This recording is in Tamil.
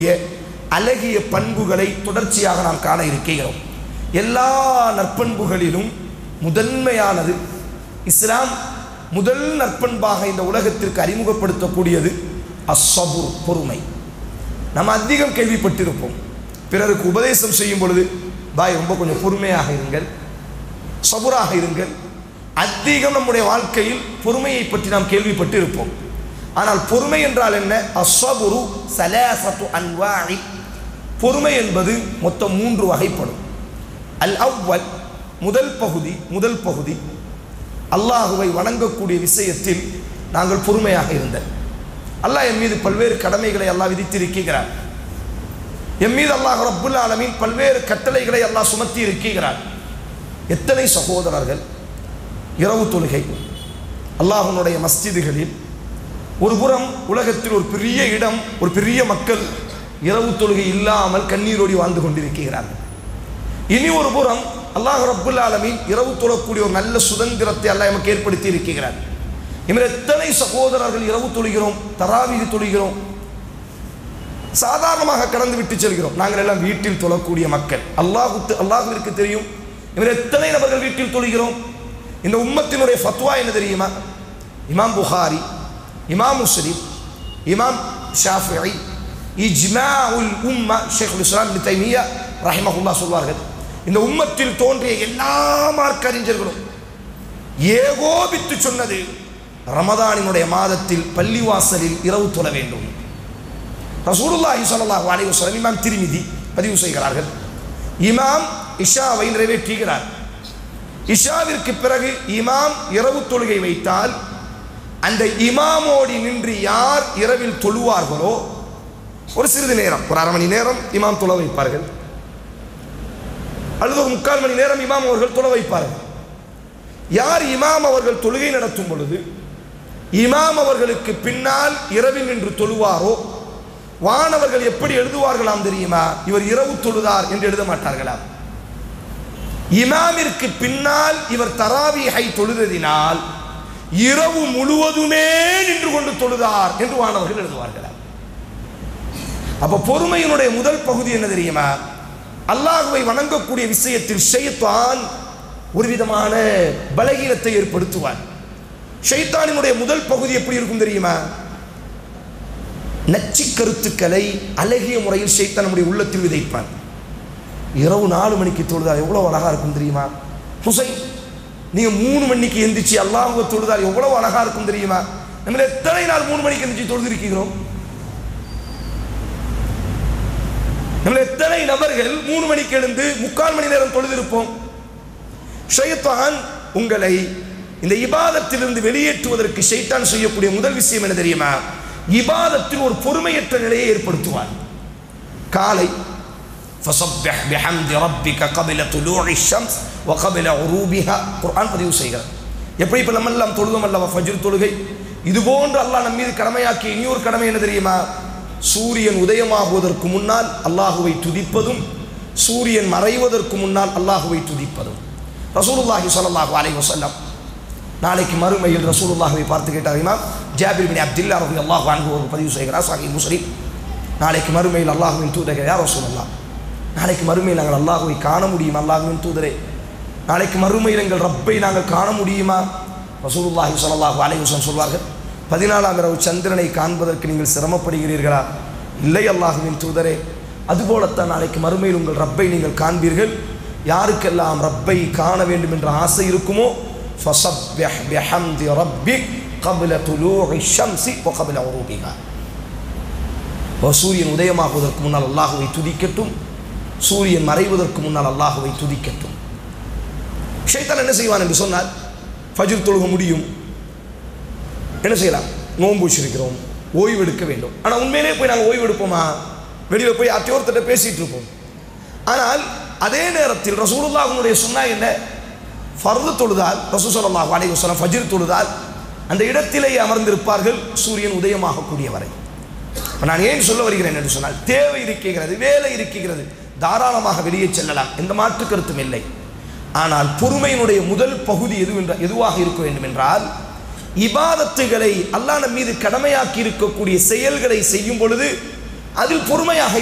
அழகிய பண்புகளை தொடர்ச்சியாக நாம் காண இருக்கிறோம் எல்லா நற்பண்புகளிலும் முதன்மையானது இஸ்லாம் முதல் நற்பண்பாக இந்த உலகத்திற்கு அறிமுகப்படுத்தக்கூடியது அஸ்ஸபுர் பொறுமை நம்ம அதிகம் கேள்விப்பட்டிருப்போம் பிறருக்கு உபதேசம் செய்யும் பொழுது பாய் ரொம்ப கொஞ்சம் பொறுமையாக இருங்கள் சபுராக இருங்கள் அதிகம் நம்முடைய வாழ்க்கையில் பொறுமையை பற்றி நாம் கேள்விப்பட்டு இருப்போம் ஆனால் பொறுமை என்றால் என்ன அஸ்வபுரு சலாசத்து அன்வாழி பொறுமை என்பது மொத்தம் மூன்று வகைப்படும் அல் அவ்வல் முதல் பகுதி முதல் பகுதி அல்லாஹுவை வணங்கக்கூடிய விஷயத்தில் நாங்கள் பொறுமையாக இருந்தல் அல்லாஹ் என் மீது பல்வேறு கடமைகளை அல்லாஹ் விதித்திருக்கிறார் என் மீது அல்லாஹ் ரப்புல் ஆலமீன் பல்வேறு கட்டளைகளை அல்லாஹ் சுமத்தி இருக்கிறார் எத்தனை சகோதரர்கள் இரவு தொழுகை அல்லாஹனுடைய மஸ்ஜிதுகளில் ஒரு புறம் உலகத்தில் ஒரு பெரிய இடம் ஒரு பெரிய மக்கள் இரவு தொழுகை இல்லாமல் கண்ணீரோடி வாழ்ந்து கொண்டிருக்கிறார்கள் இனி ஒரு புறம் அல்லாஹ் ரப்புல் ஆலமீன் இரவு தொழக்கூடிய ஒரு நல்ல சுதந்திரத்தை அல்லாஹ் நமக்கு ஏற்படுத்தி இருக்கிறார் இவர் எத்தனை சகோதரர்கள் இரவு தொழுகிறோம் தராவீது தொழுகிறோம் சாதாரணமாக கடந்து விட்டு செல்கிறோம் நாங்கள் எல்லாம் வீட்டில் தொழக்கூடிய மக்கள் அல்லாஹு அல்லாஹுவிற்கு தெரியும் இவர் எத்தனை நபர்கள் வீட்டில் தொழுகிறோம் இந்த உம்மத்தினுடைய ஃபத்வா என்ன தெரியுமா இமாம் புகாரி இமாம் முஸ்லிம் இமாம் ஷாஃபிஐ இஜ்மாஉல் உம்மா ஷேகுல் இஸ்லாம் இப்னு தைமியா ரஹிமஹுல்லா சொல்வார்கள் இந்த உம்மத்தில் தோன்றிய எல்லா மார்க்க அறிஞர்களும் ஏகோபித்து சொன்னது ரமதானினுடைய மாதத்தில் பள்ளிவாசலில் இரவு தொழ வேண்டும் ரசூலுல்லாஹி ஸல்லல்லாஹு அலைஹி வஸல்லம் இமாம் திருமிதி பதிவு செய்கிறார்கள் இமாம் இஷாவை நிறைவேற்றுகிறார் இஷாவிற்கு பிறகு இமாம் இரவு தொழுகை வைத்தால் அந்த இமாமோடி நின்று யார் இரவில் தொழுவார்களோ ஒரு சிறிது நேரம் ஒரு அரை மணி நேரம் இமாம் தொழ வைப்பார்கள் அல்லது ஒரு முக்கால் மணி நேரம் இமாம் அவர்கள் தொழ வைப்பார்கள் யார் இமாம் அவர்கள் தொழுகை நடத்தும் பொழுது இமாம் அவர்களுக்கு பின்னால் இரவில் நின்று தொழுவாரோ வானவர்கள் எப்படி எழுதுவார்களாம் தெரியுமா இவர் இரவு தொழுதார் என்று எழுத மாட்டார்களாம் இமாமிற்கு பின்னால் இவர் தராவியை தொழுததினால் இரவு முழுவதுமே நின்று கொண்டு தொழுதார் என்று வானவர்கள் எழுதுவார்களாம் அப்ப பொறுமையினுடைய முதல் பகுதி என்ன தெரியுமா அல்லாஹுவை வணங்கக்கூடிய விஷயத்தில் ஷைத்தான் ஒரு விதமான பலகீனத்தை ஏற்படுத்துவார் ஷைத்தானினுடைய முதல் பகுதி எப்படி இருக்கும் தெரியுமா நச்சு கருத்துக்களை அழகிய முறையில் ஷைத்தான் நம்முடைய உள்ளத்தில் விதைப்பான் இரவு நாலு மணிக்கு தொழுதால் எவ்வளோ அழகாக இருக்கும் தெரியுமா ஹுசைன் நீங்கள் மூணு மணிக்கு எந்திரிச்சு அல்லாஹுவை தொழுதால் எவ்வளோ அழகாக இருக்கும் தெரியுமா நம்ம எத்தனை நாள் மூணு மணிக்கு எந்திரிச்சு தொழுதிருக்கிறோம் நம்ம எத்தனை நபர்கள் மூணு மணிக்கு எழுந்து முக்கால் மணி நேரம் தொழுதிருப்போம் ஷைத்தான் உங்களை இந்த இபாதத்திலிருந்து வெளியேற்றுவதற்கு ஷைத்தான் செய்யக்கூடிய முதல் விஷயம் என்ன தெரியுமா இபாதத்தில் ஒரு பொறுமையற்ற நிலையை ஏற்படுத்துவார் காலை فصبح بحمد ربك قبل طلوع الشمس وقبل غروبها குர்ஆன் பதிவு செய்கிறார் எப்படி இப்போ நம்ம எல்லாம் தொழுதோம் அல்லவா ஃபஜ்ர் தொழுகை இது போன்று அல்லாஹ் நம்ம மீது கடமையாக்கிய இனியொரு கடமை என்ன தெரியுமா சூரியன் உதயமாகுவதற்கு முன்னால் அல்லாஹுவை துதிப்பதும் சூரியன் மறைவதற்கு முன்னால் அல்லாஹுவை துதிப்பதும் ரசூலுல்லாஹி ஸல்லல்லாஹு அலைஹி வஸல்லம் நாளைக்கு மறுமையில் ரசூலுல்லாஹுவை பார்த்து கேட்டார் இமாம் ஜாபிர் பின் அப்துல்லா ரவி அல்லாஹ் அன்பு ஒரு பதிவு செய்கிறார் சாஹி முஸ்லிம் நாளைக்கு மறுமையில் அல்லாஹுவின் தூதர் யார் ரசூலுல்லாஹ் நாளைக்கு மறுமையில் நாங்கள் அல்லாஹுவை காண முடியுமா அல்லாஹுவின் தூதரே நாளைக்கு மறுமையில் எங்கள் ரப்பை நாங்கள் காண முடியுமா ரசூலுல்லாஹி ஸல்லல்லாஹு அலைஹி வஸல்லம் சொல்வார்கள் பதினாலாம் இரவு சந்திரனை காண்பதற்கு நீங்கள் சிரமப்படுகிறீர்களா இல்லை அல்லாஹுவின் தூதரே அதுபோலத்தான் நாளைக்கு மறுமையில் உங்கள் ரப்பை நீங்கள் காண்பீர்கள் யாருக்கெல்லாம் ரப்பை காண வேண்டும் என்ற ஆசை இருக்குமோ ஃபஸப்பிஹ் பிஹம்தி ரப்பிக் قبل طلوع الشمس وقبل غروبها சூரியன் உதயமாகுவதற்கு முன்னால் அல்லாஹுவை துதிக்கட்டும் சூரியன் மறைவதற்கு முன்னால் அல்லாஹுவை துதிக்கட்டும் ஷைத்தான் என்ன செய்வான் என்று சொன்னால் ஃபஜ்ர் தொழுக முடியும் என்ன செய்யலாம் நோன்பு வச்சிருக்கிறோம் ஓய்வு எடுக்க வேண்டும் ஆனால் உண்மையிலே போய் நாங்கள் ஓய்வு எடுப்போமா வெளியில் போய் அத்தியோர்த்திட்ட பேசிகிட்டு இருப்போம் ஆனால் அதே நேரத்தில் ரசூலுல்லாஹனுடைய சொன்னா என்ன ஃபர்து தொழுதால் ரசூ சல்லாஹ் அலைஹி வஸல்லம் ஃபஜ்ர் தொழுதால் அந்த இடத்திலேயே அமர்ந்திருப்பார்கள் சூரியன் உதயமாகக்கூடிய வரை நான் ஏன் சொல்ல வருகிறேன் என்று சொன்னால் தேவை இருக்கிறது வேலை இருக்கிறது தாராளமாக வெளியே செல்லலாம் எந்த மாற்று கருத்தும் இல்லை ஆனால் பொறுமையினுடைய முதல் பகுதி எது என்ற எதுவாக இருக்க வேண்டும் என்றால் இபாதத்துகளை அல்லாஹ் நம் மீது கடமையாக்கி இருக்கக்கூடிய செயல்களை செய்யும் பொழுது அதில் பொறுமையாக